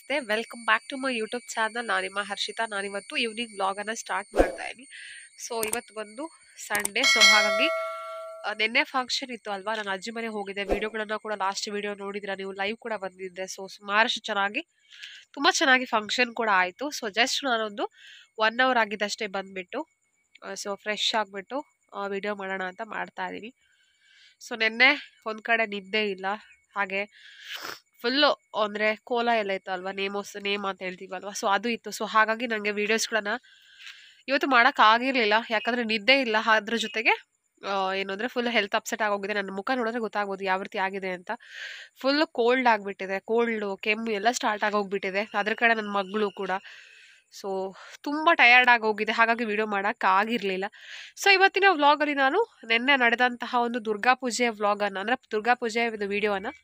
ನಮಸ್ತೆ welcome back to my YouTube channel ನಾನು ನಿಮ್ಮ ಹರ್ಷಿತಾ ನಾನಿವತ್ತು ಈವ್ನಿಂಗ್ ವ್ಲಾಗನ್ನು ಸ್ಟಾರ್ಟ್ ಮಾಡ್ತಾ ಇದ್ದೀನಿ ಸೊ ಇವತ್ತು ಬಂದು ಸಂಡೇ ಸೊ ಹಾಗಾಗಿ ಆ, ನಿನ್ನೆ ಫಂಕ್ಷನ್ ಇತ್ತು ಅಲ್ವಾ ನಾನು ಅಜ್ಜಿ ಮನೆ ಹೋಗಿದ್ದೆ ವಿಡಿಯೋಗಳನ್ನು ಕೂಡ ಲಾಸ್ಟ್ ವಿಡಿಯೋ ನೋಡಿದ್ರೆ ನೀವು ಲೈವ್ ಕೂಡ ಬಂದಿದ್ದೆ ಸೊ ಸುಮಾರಷ್ಟು ಚೆನ್ನಾಗಿ ತುಂಬ ಚೆನ್ನಾಗಿ ಫಂಕ್ಷನ್ ಕೂಡ ಆಯಿತು ಸೊ ಜಸ್ಟ್ ನಾನೊಂದು ಒನ್ ಅವರ್ ಆಗಿದ್ದಷ್ಟೇ ಬಂದುಬಿಟ್ಟು ಸೊ ಫ್ರೆಶ್ ಆಗಿಬಿಟ್ಟು ವಿಡಿಯೋ ಮಾಡೋಣ ಅಂತ ಮಾಡ್ತಾ ಇದ್ದೀನಿ ಸೊ ನಿನ್ನೆ ಒಂದು ಕಡೆ ನಿದ್ದೆ ಇಲ್ಲ ಹಾಗೆ ಫುಲ್ಲು ಅಂದರೆ ಕೋಲ ಎಲ್ಲ ಇತ್ತು ಅಲ್ವಾ ನೇಮೋಸ್ ನೇಮ್ ಅಂತ ಹೇಳ್ತೀವಲ್ವಾ ಸೊ ಅದು ಇತ್ತು ಸೊ ಹಾಗಾಗಿ ನನಗೆ ವೀಡಿಯೋಸ್ಗಳನ್ನ ಇವತ್ತು ಮಾಡೋಕ್ಕಾಗಿರಲಿಲ್ಲ ಯಾಕಂದರೆ ನಿದ್ದೆ ಇಲ್ಲ ಅದ್ರ ಜೊತೆಗೆ ಆ, ಏನು ಅಂದರೆ ಫುಲ್ ಹೆಲ್ತ್ ಅಪ್ಸೆಟ್ ಆಗೋಗಿದೆ ನನ್ನ ಮುಖ ನೋಡಿದ್ರೆ ಗೊತ್ತಾಗ್ಬೋದು ಯಾವ ರೀತಿ ಆಗಿದೆ ಅಂತ ಫುಲ್ ಕೋಲ್ಡ್ ಆಗಿಬಿಟ್ಟಿದೆ ಕೋಲ್ಡು ಕೆಮ್ಮು ಎಲ್ಲ ಸ್ಟಾರ್ಟ್ ಆಗೋಗ್ಬಿಟ್ಟಿದೆ ಅದ್ರ ಕಡೆ ನನ್ನ ಮಗಳು ಕೂಡ ಸೊ ತುಂಬ ಟಯರ್ಡ್ ಆಗೋಗಿದೆ ಹಾಗಾಗಿ ವಿಡಿಯೋ ಮಾಡೋಕ್ಕಾಗಿರಲಿಲ್ಲ ಸೊ ಇವತ್ತಿನ ವ್ಲಾಗಲ್ಲಿ ನಾನು ನಿನ್ನೆ ನಡೆದಂತಹ ಒಂದು ದುರ್ಗಾ ಪೂಜೆಯ ವ್ಲಾಗನ್ನು ಅಂದರೆ ದುರ್ಗಾ ಪೂಜೆಯ ಒಂದು ವಿಡಿಯೋನ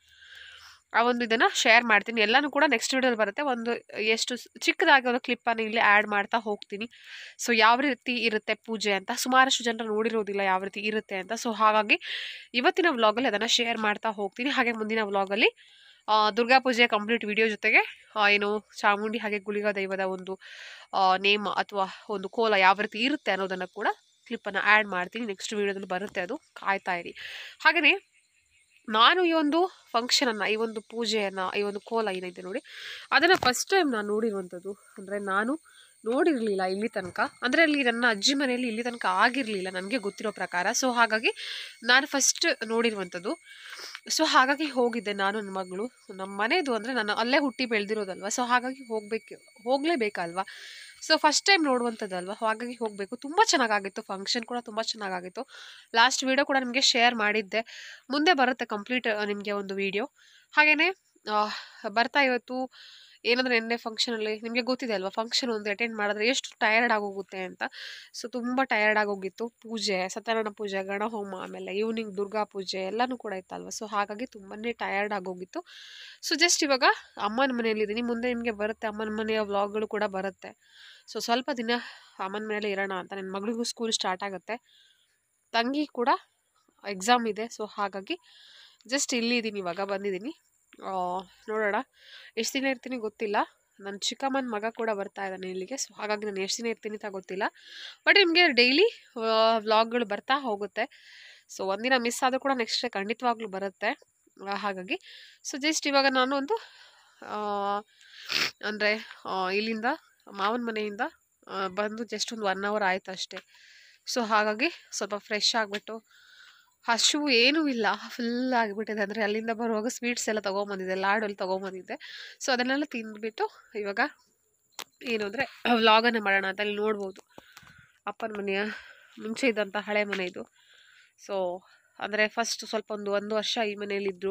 ಆ ಒಂದು ಇದನ್ನು ಶೇರ್ ಮಾಡ್ತೀನಿ ಎಲ್ಲನೂ ಕೂಡ ನೆಕ್ಸ್ಟ್ ವಿಡಿಯೋಲಿ ಬರುತ್ತೆ ಒಂದು ಎಷ್ಟು ಸ್- ಚಿಕ್ಕದಾಗಿ ಒಂದು ಕ್ಲಿಪ್ಪನ್ನು ಇಲ್ಲಿ ಆ್ಯಡ್ ಮಾಡ್ತಾ ಹೋಗ್ತೀನಿ ಸೊ ಯಾವ ರೀತಿ ಇರುತ್ತೆ ಪೂಜೆ ಅಂತ ಸುಮಾರಷ್ಟು ಜನರು ನೋಡಿರೋದಿಲ್ಲ ಯಾವ ರೀತಿ ಇರುತ್ತೆ ಅಂತ ಸೊ ಹಾಗಾಗಿ ಇವತ್ತಿನ ವ್ಲಾಗಲ್ಲಿ ಅದನ್ನು ಶೇರ್ ಮಾಡ್ತಾ ಹೋಗ್ತೀನಿ ಹಾಗೆ ಮುಂದಿನ ವ್ಲಾಗಲ್ಲಿ ದುರ್ಗಾ ಪೂಜೆಯ ಕಂಪ್ಲೀಟ್ ವಿಡಿಯೋ ಜೊತೆಗೆ ಆ, ಏನು ಚಾಮುಂಡಿ ಹಾಗೆ ಗುಳಿಗ ದೈವದ ಒಂದು ನೇಮ್ ಅಥವಾ ಒಂದು ಕೋಲ ಯಾವ ರೀತಿ ಇರುತ್ತೆ ಅನ್ನೋದನ್ನು ಕೂಡ ಕ್ಲಿಪ್ಪನ್ನು ಆ್ಯಡ್ ಮಾಡ್ತೀನಿ ನೆಕ್ಸ್ಟ್ ವಿಡಿಯೋದಲ್ಲಿ ಬರುತ್ತೆ ಅದು ಕಾಯ್ತಾ ಇರಿ ಹಾಗೆಯೇ ನಾನು ಈ ಒಂದು ಫಂಕ್ಷನನ್ನು ಈ ಒಂದು ಪೂಜೆಯನ್ನು ಈ ಒಂದು ಕೋಲ ಏನಿದೆ ನೋಡಿ ಅದನ್ನು ಫಸ್ಟ್ ಟೈಮ್ ನಾನು ನೋಡಿರುವಂಥದ್ದು ಅಂದರೆ ನಾನು ನೋಡಿರಲಿಲ್ಲ ಇಲ್ಲಿ ತನಕ ಅಂದರೆ ಅಲ್ಲಿ ನನ್ನ ಅಜ್ಜಿ ಮನೆಯಲ್ಲಿ ಇಲ್ಲಿ ತನಕ ಆಗಿರಲಿಲ್ಲ ನನಗೆ ಗೊತ್ತಿರೋ ಪ್ರಕಾರ ಸೊ ಹಾಗಾಗಿ ನಾನು ಫಸ್ಟ್ ನೋಡಿರುವಂಥದ್ದು ಸೊ ಹಾಗಾಗಿ ಹೋಗಿದ್ದೆ ನಾನು ನನ್ನ ಮಗಳು ನಮ್ಮ ಮನೆದು ಅಂದರೆ ನಾನು ಅಲ್ಲೇ ಹುಟ್ಟಿ ಬೆಳೆದಿರೋದಲ್ವ ಸೊ ಹಾಗಾಗಿ ಹೋಗಬೇಕು ಹೋಗಲೇಬೇಕಲ್ವಾ ಸೊ ಫಸ್ಟ್ ಟೈಮ್ ನೋಡುವಂಥದ್ದಲ್ವ ಹಾಗಾಗಿ ಹೋಗಬೇಕು ತುಂಬ ಚೆನ್ನಾಗಾಗಿತ್ತು ಫಂಕ್ಷನ್ ಕೂಡ ತುಂಬ ಚೆನ್ನಾಗಾಗಿತ್ತು ಲಾಸ್ಟ್ ವಿಡಿಯೋ ಕೂಡ ನಿಮಗೆ ಶೇರ್ ಮಾಡಿದ್ದೆ ಮುಂದೆ ಬರುತ್ತೆ ಕಂಪ್ಲೀಟ್ ನಿಮಗೆ ಒಂದು ವಿಡಿಯೋ ಹಾಗೆಯೇ ಬರ್ತಾ ಇವತ್ತು ಏನಂದರೆ ನಿನ್ನೆ ಫಂಕ್ಷನಲ್ಲಿ ನಿಮಗೆ ಗೊತ್ತಿದೆ ಅಲ್ವಾ ಫಂಕ್ಷನ್ ಒಂದು ಅಟೆಂಡ್ ಮಾಡಿದ್ರೆ ಎಷ್ಟು ಟಯರ್ಡ್ ಆಗೋಗುತ್ತೆ ಅಂತ ಸೊ ತುಂಬ ಟಯರ್ಡ್ ಆಗೋಗಿತ್ತು ಪೂಜೆ ಸತ್ಯನಾರಾಯಣ ಪೂಜೆ ಗಣಹೋಮ ಆಮೇಲೆ ಈವ್ನಿಂಗ್ ದುರ್ಗಾ ಪೂಜೆ ಎಲ್ಲನೂ ಕೂಡ ಇತ್ತಲ್ವ ಸೊ ಹಾಗಾಗಿ ತುಂಬಾ ಟಯರ್ಡ್ ಆಗೋಗಿತ್ತು ಸೊ ಜಸ್ಟ್ ಇವಾಗ ಅಮ್ಮನ ಮನೆಯಲ್ಲಿದ್ದೀನಿ ಮುಂದೆ ನಿಮಗೆ ಬರುತ್ತೆ ಅಮ್ಮನ ಮನೆಯ ವ್ಲಾಗ್ಗಳು ಕೂಡ ಬರುತ್ತೆ ಸೊ ಸ್ವಲ್ಪ ದಿನ ಅಮ್ಮನ ಮನೇಲಿ ಇರೋಣ ಅಂತ ನನ್ನ ಮಗಳಿಗೂ ಸ್ಕೂಲ್ ಸ್ಟಾರ್ಟ್ ಆಗುತ್ತೆ ತಂಗಿ ಕೂಡ ಎಕ್ಸಾಮ್ ಇದೆ ಸೊ ಹಾಗಾಗಿ ಜಸ್ಟ್ ಇಲ್ಲಿದ್ದೀನಿ ಇವಾಗ ಬಂದಿದ್ದೀನಿ ಆ, ನೋಡೋಣ ಎಷ್ಟು ದಿನ ಇರ್ತೀನಿ ಗೊತ್ತಿಲ್ಲ ನನ್ನ ಚಿಕ್ಕಮ್ಮನ ಮಗ ಕೂಡ ಬರ್ತಾ ಇದ್ದಾನೆ ಇಲ್ಲಿಗೆ ಸೊ ಹಾಗಾಗಿ ನಾನು ಎಷ್ಟು ದಿನ ಇರ್ತೀನಿ ಅಂತ ಗೊತ್ತಿಲ್ಲ ಬಟ್ ನಿಮಗೆ ಡೈಲಿ ವ್ಲಾಗ್ಗಳು ಬರ್ತಾ ಹೋಗುತ್ತೆ ಸೊ ಒಂದಿನ ಮಿಸ್ ಆದರೂ ಕೂಡ ನೆಕ್ಸ್ಟ್ ಡೇ ಖಂಡಿತವಾಗ್ಲೂ ಬರುತ್ತೆ ಆ, ಹಾಗಾಗಿ ಸೊ ಜಸ್ಟ್ ಇವಾಗ ನಾನು ಒಂದು ಅಂದರೆ ಇಲ್ಲಿಂದ ಮಾವನ ಮನೆಯಿಂದ ಆ, ಬಂದು ಜಸ್ಟ್ ಒಂದು ಒನ್ ಅವರ್ ಆಯ್ತು ಅಷ್ಟೇ ಸೊ ಹಾಗಾಗಿ ಸ್ವಲ್ಪ ಫ್ರೆಶ್ ಆಗಿಬಿಟ್ಟು ಹಸಿವು ಏನೂ ಇಲ್ಲ ಫುಲ್ ಆಗಿಬಿಟ್ಟಿದೆ ಅಂದರೆ ಅಲ್ಲಿಂದ ಬರುವಾಗ ಸ್ವೀಟ್ಸ್ ಎಲ್ಲ ತೊಗೊಂಬಂದಿದ್ದೆ ಲಾಡು ಎಲ್ಲ ತೊಗೊಂಬಂದಿದ್ದೆ ಸೊ ಅದನ್ನೆಲ್ಲ ತಿಂದ್ಬಿಟ್ಟು ಇವಾಗ ಏನು ಅಂದರೆ ವ್ಲಾಗನ್ನು ಮಾಡೋಣ ಅಂತ ಅಲ್ಲಿ ನೋಡ್ಬೋದು ಅಪ್ಪನ ಮನೆಯ ಮುಂಚೆ ಇದ್ದಂಥ ಹಳೆ ಮನೆ ಇದು ಸೊ ಅಂದರೆ ಫಸ್ಟ್ ಸ್ವಲ್ಪ ಒಂದು ಒಂದು ವರ್ಷ ಈ ಮನೆಯಲ್ಲಿದ್ದರು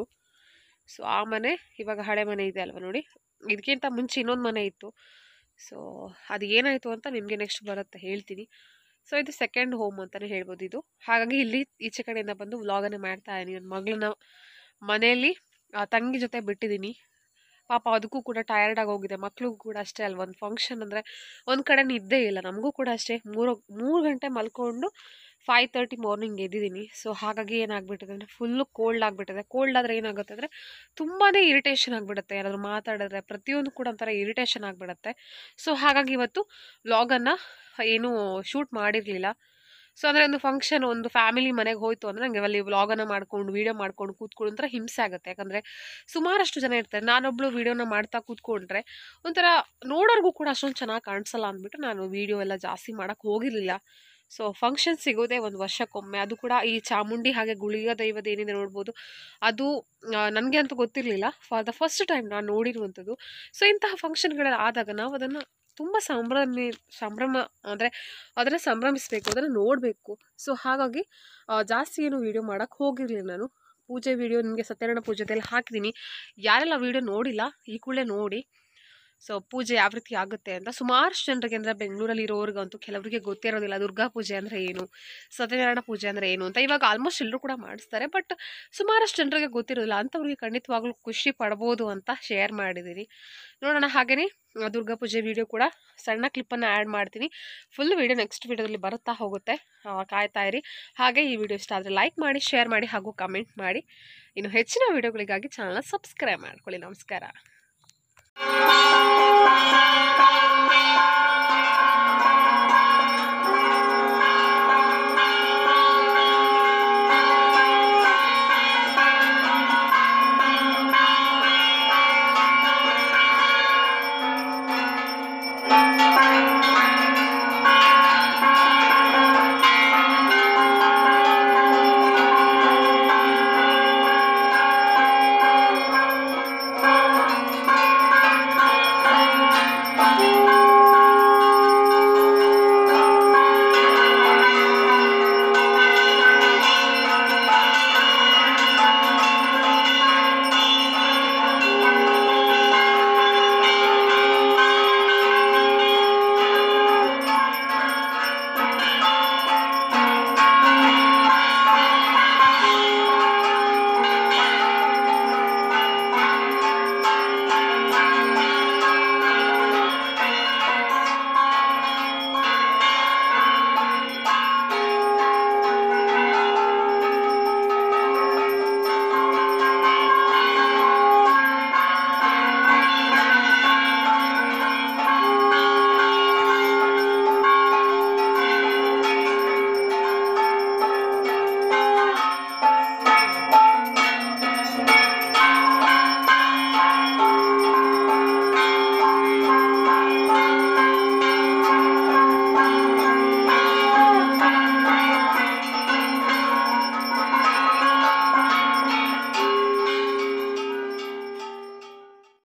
ಸೊ ಆ ಮನೆ ಇವಾಗ ಹಳೆ ಮನೆ ಇದೆ ಅಲ್ವಾ ನೋಡಿ ಇದಕ್ಕಿಂತ ಮುಂಚೆ ಇನ್ನೊಂದು ಮನೆ ಇತ್ತು ಸೊ ಅದು ಏನಾಯಿತು ಅಂತ ನಿಮಗೆ ನೆಕ್ಸ್ಟ್ ಬರುತ್ತೆ ಹೇಳ್ತೀನಿ ಸೊ ಇದು ಸೆಕೆಂಡ್ ಹೋಮ್ ಅಂತಲೇ ಹೇಳ್ಬೋದು ಇದು ಹಾಗಾಗಿ ಇಲ್ಲಿ ಈಚೆ ಕಡೆಯಿಂದ ಬಂದು ವ್ಲಾಗನ್ನು ಮಾಡ್ತಾ ಇದ್ದೀನಿ ನನ್ನ ಮಗಳನ್ನ ಮನೆಯಲ್ಲಿ ಆ, ತಂಗಿ ಜೊತೆ ಬಿಟ್ಟಿದ್ದೀನಿ ಪಾಪ ಅದಕ್ಕೂ ಕೂಡ ಟಯರ್ಡ್ ಆಗಿ ಹೋಗಿದೆ ಮಕ್ಳಿಗೂ ಕೂಡ ಅಷ್ಟೇ ಅಲ್ವ ಒಂದು ಫಂಕ್ಷನ್ ಅಂದರೆ ಒಂದು ಕಡೆ ನಿದ್ದೆ ಇಲ್ಲ ನಮಗೂ ಕೂಡ ಅಷ್ಟೇ ಮೂರು ಮೂರು ಗಂಟೆ ಮಲ್ಕೊಂಡು ಫೈವ್ ತರ್ಟಿ ಮಾರ್ನಿಂಗ್ ಎದ್ದಿದ್ದೀನಿ ಸೊ ಹಾಗಾಗಿ ಏನಾಗ್ಬಿಟ್ಟಿದೆ ಅಂದರೆ ಫುಲ್ಲು ಕೋಲ್ಡ್ ಆಗಿಬಿಟ್ಟಿದೆ ಕೋಲ್ಡ್ ಆದರೆ ಏನಾಗುತ್ತೆ ಅಂದರೆ ತುಂಬಾ ಇರಿಟೇಷನ್ ಆಗಿಬಿಡುತ್ತೆ ಯಾರಾದರೂ ಮಾತಾಡಿದ್ರೆ ಪ್ರತಿಯೊಂದು ಕೂಡ ಒಂಥರ ಇರಿಟೇಷನ್ ಆಗಿಬಿಡುತ್ತೆ ಸೊ ಹಾಗಾಗಿ ಇವತ್ತು ವ್ಲಾಗನ್ನು ಏನೂ ಶೂಟ್ ಮಾಡಿರಲಿಲ್ಲ ಸೊ ಅಂದರೆ ಒಂದು ಫಂಕ್ಷನ್ ಒಂದು ಫ್ಯಾಮಿಲಿ ಮನೆಗೆ ಹೋಯ್ತು ಅಂದರೆ ನನಗೆ ಅಲ್ಲಿ ವ್ಲಾಗನ್ನು ಮಾಡ್ಕೊಂಡು ವೀಡಿಯೋ ಮಾಡ್ಕೊಂಡು ಕೂತ್ಕೊಂಡು ಒಂಥರ ಹಿಂಸೆ ಆಗುತ್ತೆ ಯಾಕಂದರೆ ಸುಮಾರಷ್ಟು ಜನ ಇರ್ತಾರೆ ನಾನೊಬ್ಳು ವೀಡಿಯೋನ ಮಾಡ್ತಾ ಕೂತ್ಕೊಂಡ್ರೆ ಒಂಥರ ನೋಡೋರ್ಗೂ ಕೂಡ ಅಷ್ಟೊಂದು ಚೆನ್ನಾಗಿ ಕಾಣಿಸಲ್ಲ ಅಂದ್ಬಿಟ್ಟು ನಾನು ವೀಡಿಯೋ ಎಲ್ಲ ಜಾಸ್ತಿ ಮಾಡೋಕ್ಕೆ ಹೋಗಿರಲಿಲ್ಲ ಸೊ ಫಂಕ್ಷನ್ ಸಿಗೋದೇ ಒಂದು ವರ್ಷಕ್ಕೊಮ್ಮೆ ಅದು ಕೂಡ ಈ ಚಾಮುಂಡಿ ಹಾಗೆ ಗುಳಿಗ ದೈವದ ಏನಿದೆ ನೋಡ್ಬೋದು ಅದು ನನಗೆ ಅಂತೂ ಗೊತ್ತಿರಲಿಲ್ಲ ಫಾರ್ ದ ಫಸ್ಟ್ ಟೈಮ್ ನಾನು ನೋಡಿರುವಂಥದ್ದು ಸೊ ಇಂತಹ ಫಂಕ್ಷನ್ಗಳೆಲ್ಲ ಆದಾಗ ನಾವು ಅದನ್ನು ತುಂಬ ಸಂಭ್ರಮಿ ಸಂಭ್ರಮ ಅಂದರೆ ಅದನ್ನು ಸಂಭ್ರಮಿಸಬೇಕು ಅದನ್ನು ನೋಡಬೇಕು ಸೊ ಹಾಗಾಗಿ ಆ, ಜಾಸ್ತಿ ಏನು ವೀಡಿಯೋ ಮಾಡೋಕ್ಕೆ ಹೋಗಿರಲಿಲ್ಲ ನಾನು ಪೂಜೆ ವೀಡಿಯೋ ನಿಮಗೆ ಸತ್ಯನಾರಾಯಣ ಪೂಜೆದೆಲ್ಲ ಹಾಕಿದ್ದೀನಿ ಯಾರೆಲ್ಲ ವೀಡಿಯೋ ನೋಡಿಲ್ಲ ಈ ಕೂಡಲೇ ನೋಡಿ ಸೊ ಪೂಜೆ ಯಾವ ರೀತಿ ಆಗುತ್ತೆ ಅಂತ ಸುಮಾರಷ್ಟು ಜನರಿಗೆ ಅಂದರೆ ಬೆಂಗಳೂರಲ್ಲಿ ಇರೋರಿಗಂತೂ ಕೆಲವರಿಗೆ ಗೊತ್ತಿರೋದಿಲ್ಲ ದುರ್ಗಾ ಪೂಜೆ ಅಂದರೆ ಏನು ಸತ್ಯನಾರಾಯಣ ಪೂಜೆ ಅಂದರೆ ಏನು ಅಂತ ಇವಾಗ ಆಲ್ಮೋಸ್ಟ್ ಎಲ್ಲರೂ ಕೂಡ ಮಾಡಿಸ್ತಾರೆ ಬಟ್ ಸುಮಾರಷ್ಟು ಜನರಿಗೆ ಗೊತ್ತಿರೋದಿಲ್ಲ ಅಂಥವ್ರಿಗೆ ಖಂಡಿತವಾಗ್ಲೂ ಖುಷಿ ಪಡ್ಬೋದು ಅಂತ ಶೇರ್ ಮಾಡಿದ್ದೀನಿ ನೋಡೋಣ ಹಾಗೆಯೇ ಆ, ದುರ್ಗಾ ಪೂಜೆ ವಿಡಿಯೋ ಕೂಡ ಸಣ್ಣ ಕ್ಲಿಪ್ಪನ್ನು ಆ್ಯಡ್ ಮಾಡ್ತೀನಿ ಫುಲ್ ವಿಡಿಯೋ ನೆಕ್ಸ್ಟ್ ವಿಡಿಯೋದಲ್ಲಿ ಬರುತ್ತಾ ಹೋಗುತ್ತೆ ಆ, ಕಾಯ್ತಾ ಇರಿ ಹಾಗೆ ಈ ವಿಡಿಯೋ ಇಷ್ಟ ಆದರೆ ಲೈಕ್ ಮಾಡಿ ಶೇರ್ ಮಾಡಿ ಹಾಗೂ ಕಮೆಂಟ್ ಮಾಡಿ ಇನ್ನು ಹೆಚ್ಚಿನ ವಿಡಿಯೋಗಳಿಗಾಗಿ ಚಾನಲ್ನ ಸಬ್ಸ್ಕ್ರೈಬ್ ಮಾಡ್ಕೊಳ್ಳಿ ನಮಸ್ಕಾರ